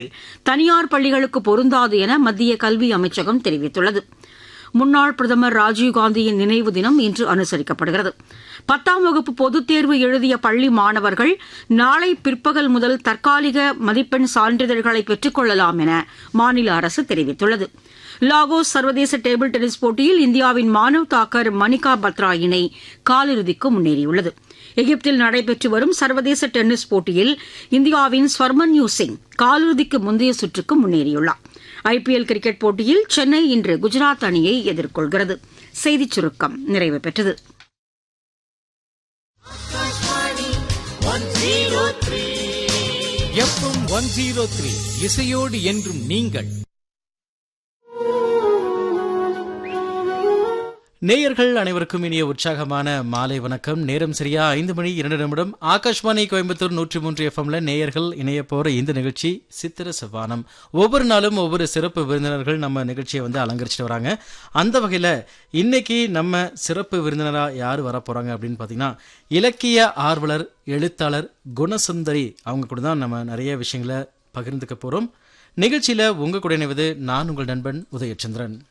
தனியார் பள்ளிகளுக்கு பொருந்தாது என மத்திய கல்வி அமைச்சகம் தெரிவித்துள்ளது முன்னாள் பிரதமர் ராஜீவ்காந்தியின் நினைவு தினம் இன்று அனுசரிக்கப்படுகிறது பத்தாம் வகுப்பு பொதுத் தேர்வு எழுதிய பள்ளி மாணவர்கள் நாளை பிற்பகல் முதல் தற்காலிக மதிப்பெண் சான்றிதழ்களை பெற்றுக் கொள்ளலாம் என மாநில அரசு தெரிவித்துள்ளது லாகோஸ் சர்வதேச டேபிள் டென்னிஸ் போட்டியில் இந்தியாவின் மானவ் தாக்கர் மணிகா பத்ரா இணை காலிறுதிக்கு முன்னேறியுள்ளது எகிப்தில் நடைபெற்று வரும் சர்வதேச டென்னிஸ் போட்டியில் இந்தியாவின் ஸ்வர்மன்யூ சிங் காலிறுதிக்கு முந்தைய சுற்றுக்கு முன்னேறியுள்ளார் ஐபிஎல் கிரிக்கெட் போட்டியில் சென்னை இன்று குஜராத் அணியை எதிர்கொள்கிறது செய்திச் சுருக்கம் நிறைவு பெற்றது எஃப்எம் ஒன் ஜீரோ த்ரீ இசையோடு என்றும் நீங்கள் நேயர்கள் அனைவருக்கும் இனிய உற்சாகமான மாலை வணக்கம் நேரம் சரியா ஐந்து மணி இரண்டு நிமிடம் ஆகாஷ்வாணி கோயம்புத்தூர் நூற்றி மூன்று எஃப்எம்ல நேயர்கள் இணைய போற இந்த நிகழ்ச்சி சித்திர செவ்வானம் ஒவ்வொரு நாளும் ஒவ்வொரு சிறப்பு விருந்தினர்கள் நம்ம நிகழ்ச்சியை வந்து அலங்கரிச்சிட்டு வராங்க அந்த வகையில இன்னைக்கு நம்ம சிறப்பு விருந்தினரா யார் வர போறாங்க அப்படின்னு பாத்தீங்கன்னா இலக்கிய ஆர்வலர் எழுத்தாளர் குணசுந்தரி அவங்க கூட தான் நம்ம நிறைய விஷயங்களை பகிர்ந்துக்க போறோம் நிகழ்ச்சியில உங்க கூட இணைவது நான் உங்கள் நண்பன் உதயச்சந்திரன்